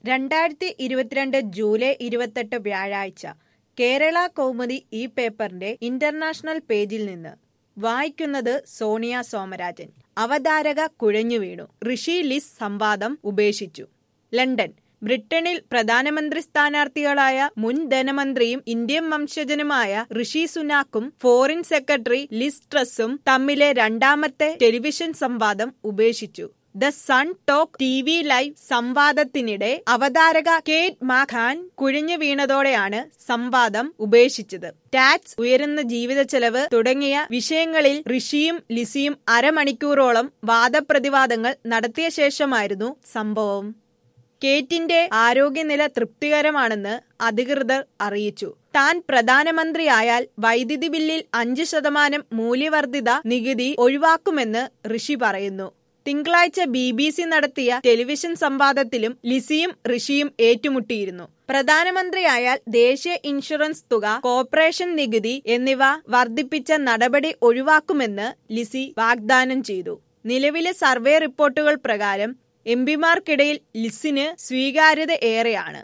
രണ്ടായിരത്തി ഇരുപത്തിരണ്ട് ജൂലൈ ഇരുപത്തെട്ട് വ്യാഴാഴ്ച കേരള കൗമുദി ഈ പേപ്പറിന്റെ ഇന്റർനാഷണൽ പേജിൽ നിന്ന് വായിക്കുന്നത് സോണിയ സോമരാജൻ അവതാരക കുഴഞ്ഞു വീണു ഋഷി ലിസ് സംവാദം ഉപേക്ഷിച്ചു ലണ്ടൻ ബ്രിട്ടനിൽ പ്രധാനമന്ത്രി സ്ഥാനാർത്ഥികളായ മുൻ ധനമന്ത്രിയും ഇന്ത്യൻ വംശജനുമായ ഋഷി സുനാക്കും ഫോറിൻ സെക്രട്ടറി ലിസ് ട്രസും തമ്മിലെ രണ്ടാമത്തെ ടെലിവിഷൻ സംവാദം ഉപേക്ഷിച്ചു the Sun talk T V live സംവാദത്തിനിടെ അവതാരക കേറ്റ് മാഖാൻ കുഴിഞ്ഞു വീണതോടെയാണ് സംവാദം ഉപേക്ഷിച്ചത് ടാക്സ് ഉയരുന്ന ജീവിത ചെലവ് തുടങ്ങിയ വിഷയങ്ങളിൽ ഋഷിയും ലിസിയും അരമണിക്കൂറോളം വാദപ്രതിവാദങ്ങൾ നടത്തിയ ശേഷമായിരുന്നു സംഭവം കേറ്റിന്റെ ആരോഗ്യനില തൃപ്തികരമാണെന്ന് അധികൃതർ അറിയിച്ചു താൻ പ്രധാനമന്ത്രിയായാൽ വൈദ്യുതി ബില്ലിൽ അഞ്ച് ശതമാനം മൂല്യവർദ്ധിത നികുതി ഒഴിവാക്കുമെന്ന് ഋഷി പറയുന്നു തിങ്കളാഴ്ച ബി ബി സി നടത്തിയ ടെലിവിഷൻ സംവാദത്തിലും ലിസിയും ഋഷിയും ഏറ്റുമുട്ടിയിരുന്നു പ്രധാനമന്ത്രിയായാൽ ദേശീയ ഇൻഷുറൻസ് തുക കോർപ്പറേഷൻ നികുതി എന്നിവ വർദ്ധിപ്പിച്ച നടപടി ഒഴിവാക്കുമെന്ന് ലിസി വാഗ്ദാനം ചെയ്തു നിലവിലെ സർവേ റിപ്പോർട്ടുകൾ പ്രകാരം എംപിമാർക്കിടയിൽ ലിസിന് സ്വീകാര്യത ഏറെയാണ്